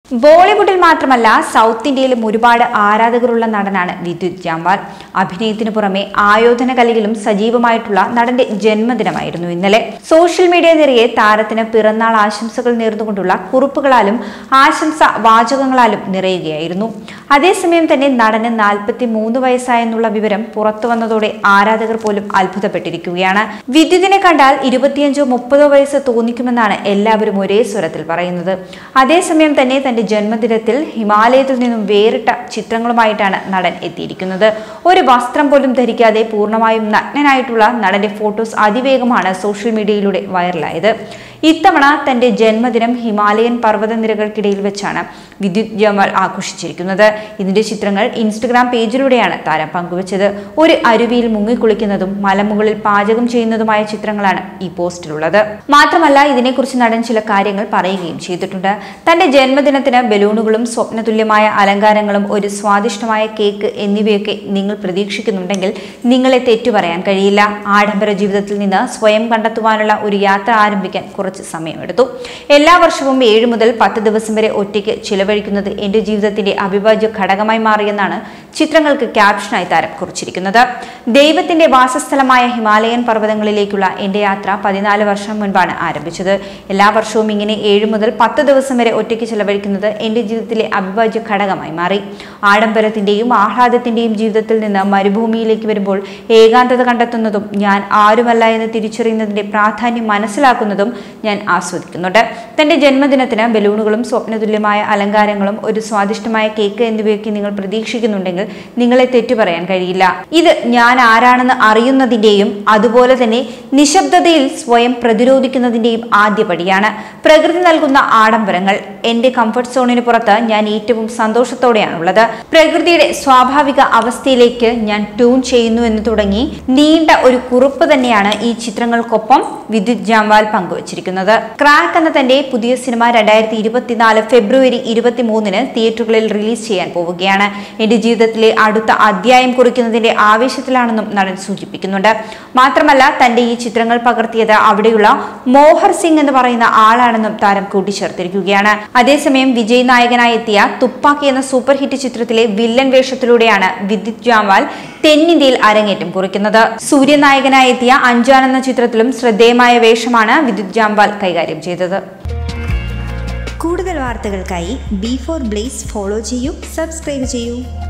ബോളിവുഡിൽ മാത്രമല്ല സൗത്ത് ഇന്ത്യയിലും ഒരുപാട് ആരാധകരുള്ള നടനാണ് വിദ്യുത് ജാംവാൽ അഭിനയത്തിന് പുറമെ ആയോധന കലയിലും സജീവമായിട്ടുള്ള നടന്റെ ജന്മദിനമായിരുന്നു ഇന്നലെ സോഷ്യൽ മീഡിയ നിറയെ താരത്തിന് പിറന്നാൾ ആശംസകൾ നേർന്നുകൊണ്ടുള്ള കുറിപ്പുകളാലും ആശംസ വാചകങ്ങളാലും നിറയുകയായിരുന്നു അതേസമയം തന്നെ നടന് നാൽപ്പത്തി മൂന്ന് വയസ്സായെന്നുള്ള വിവരം പുറത്തു വന്നതോടെ ആരാധകർ പോലും അത്ഭുതപ്പെട്ടിരിക്കുകയാണ് വിദ്യുതിനെ കണ്ടാൽ ഇരുപത്തിയഞ്ചോ മുപ്പതോ വയസ്സ് തോന്നിക്കുമെന്നാണ് എല്ലാവരും ഒരേ സ്വരത്തിൽ പറയുന്നത് അതേസമയം തന്നെ തന്റെ ജന്മദിനത്തിൽ ഹിമാലയത്തിൽ നിന്നും വേറിട്ട ചിത്രങ്ങളുമായിട്ടാണ് നടൻ എത്തിയിരിക്കുന്നത് ഒരു വസ്ത്രം പോലും ധരിക്കാതെ പൂർണ്ണമായും നഗ്നനായിട്ടുള്ള നടന്റെ ഫോട്ടോസ് അതിവേഗമാണ് സോഷ്യൽ മീഡിയയിലൂടെ വൈറലായത് ഇത്തവണ തന്റെ ജന്മദിനം ഹിമാലയൻ പർവ്വതനിരകൾക്കിടയിൽ വെച്ചാണ് വിദ്യുത് ജമാൽ ആഘോഷിച്ചിരിക്കുന്നത് ഇതിന്റെ ചിത്രങ്ങൾ ഇൻസ്റ്റഗ്രാം പേജിലൂടെയാണ് താരം പങ്കുവച്ചത് ഒരു അരുവിയിൽ മുങ്ങിക്കുളിക്കുന്നതും മലമുകളിൽ പാചകം ചെയ്യുന്നതുമായ ചിത്രങ്ങളാണ് ഈ പോസ്റ്റിലുള്ളത് മാത്രമല്ല ഇതിനെക്കുറിച്ച് നടൻ ചില കാര്യങ്ങൾ പറയുകയും ചെയ്തിട്ടുണ്ട് തന്റെ ജന്മദിനത്തിന് ബലൂണുകളും സ്വപ്നതുല്യമായ അലങ്കാരങ്ങളും ഒരു സ്വാദിഷ്ടമായ കേക്ക് എന്നിവയൊക്കെ നിങ്ങൾ പ്രതീക്ഷിക്കുന്നുണ്ടെങ്കിൽ നിങ്ങളെ തെറ്റു പറയാൻ കഴിയില്ല ആഡംബര ജീവിതത്തിൽ നിന്ന് സ്വയം കണ്ടെത്തുവാനുള്ള ഒരു യാത്ര ആരംഭിക്കാൻ കുറച്ച് സമയമെടുത്തു എല്ലാ വർഷവും ഏഴ് മുതൽ പത്ത് ദിവസം വരെ ഒറ്റയ്ക്ക് ചിലവഴിക്കുന്നത് എന്റെ ജീവിതത്തിന്റെ അവിഭാജ്യ ഘടകമായി മാറിയെന്നാണ് ചിത്രങ്ങൾക്ക് ക്യാപ്ഷനായി താരം കുറിച്ചിരിക്കുന്നത് ദൈവത്തിന്റെ വാസസ്ഥലമായ ഹിമാലയൻ പർവ്വതങ്ങളിലേക്കുള്ള എന്റെ യാത്ര പതിനാല് വർഷം മുൻപാണ് ആരംഭിച്ചത് എല്ലാ വർഷവും ഇങ്ങനെ ഏഴ് മുതൽ പത്ത് ദിവസം വരെ ഒറ്റയ്ക്ക് ചിലവഴിക്കുന്നത് എന്റെ ജീവിതത്തിലെ അവിഭാജ്യ ഘടകമായി മാറി ആഡംബരത്തിന്റെയും ആഹ്ലാദത്തിന്റെയും ജീവിതത്തിൽ നിന്ന് മരുഭൂമിയിലേക്ക് വരുമ്പോൾ ഏകാന്തത കണ്ടെത്തുന്നതും ഞാൻ ആരുമല്ല എന്ന് തിരിച്ചറിയുന്നതിന്റെ പ്രാധാന്യം മനസ്സിലാക്കുന്നതും ഞാൻ ആസ്വദിക്കുന്നുണ്ട് തന്റെ ജന്മദിനത്തിന് ബലൂണുകളും സ്വപ്നതുല്യമായ അലങ്കാരങ്ങളും ഒരു സ്വാദിഷ്ടമായ കേക്ക് എന്നിവയൊക്കെ നിങ്ങൾ പ്രതീക്ഷിക്കുന്നുണ്ടെങ്കിൽ നിങ്ങളെ തെറ്റു പറയാൻ കഴിയില്ല ഇത് ഞാൻ ആരാണെന്ന് അറിയുന്നതിന്റെയും അതുപോലെ തന്നെ നിശബ്ദതയിൽ സ്വയം പ്രതിരോധിക്കുന്നതിന്റെയും ആദ്യപടിയാണ് പ്രകൃതി നൽകുന്ന ആഡംബരങ്ങൾ എന്റെ കംഫർട്ട് സോണിന് പുറത്ത് ഞാൻ ഏറ്റവും സന്തോഷത്തോടെയാണുള്ളത് പ്രകൃതിയുടെ സ്വാഭാവിക അവസ്ഥയിലേക്ക് ഞാൻ ട്യൂൺ ചെയ്യുന്നു എന്ന് തുടങ്ങി നീണ്ട ഒരു കുറിപ്പ് തന്നെയാണ് ഈ ചിത്രങ്ങൾക്കൊപ്പം വിദ്യുത് ജാംവാൽ പങ്കുവച്ചിരിക്കുന്നത് ക്രാക്ക് എന്ന തന്റെ പുതിയ സിനിമ രണ്ടായിരത്തി ഇരുപത്തിനാല് ഫെബ്രുവരി ഇരുപത്തി മൂന്നിന് തിയേറ്ററുകളിൽ റിലീസ് ചെയ്യാൻ പോവുകയാണ് എന്റെ ജീവിതത്തിലെ അടുത്ത അധ്യായം കുറിക്കുന്നതിന്റെ ആവേശത്തിലാണെന്നും നടൻ സൂചിപ്പിക്കുന്നുണ്ട് മാത്രമല്ല തന്റെ ഈ ചിത്രങ്ങൾ പകർത്തിയത് അവിടെയുള്ള മോഹർ സിംഗ് എന്ന് പറയുന്ന ആളാണെന്നും താരം കൂട്ടിച്ചേർത്തിരിക്കുകയാണ് അതേസമയം വിജയ് നായകനായി എത്തിയ തുപ്പാക്കി എന്ന സൂപ്പർ ഹിറ്റ് ചിത്രത്തിലെ വില്ലൻ വേഷത്തിലൂടെയാണ് വിദ്യുത് ജാംവാൽ തെന്നിന്ത്യയിൽ അരങ്ങേറ്റം കുറിക്കുന്നത് സൂര്യനായകനായി എത്തിയ അഞ്ചാൻ എന്ന ചിത്രത്തിലും ശ്രദ്ധേയമായ വേഷമാണ് വിദ്യുത് ജാംവാൽ കൈകാര്യം ചെയ്തത് കൂടുതൽ വാർത്തകൾക്കായി ബി ഫോർ ബ്ലേസ് ഫോളോ ചെയ്യൂ സബ്സ്ക്രൈബ് ചെയ്യൂ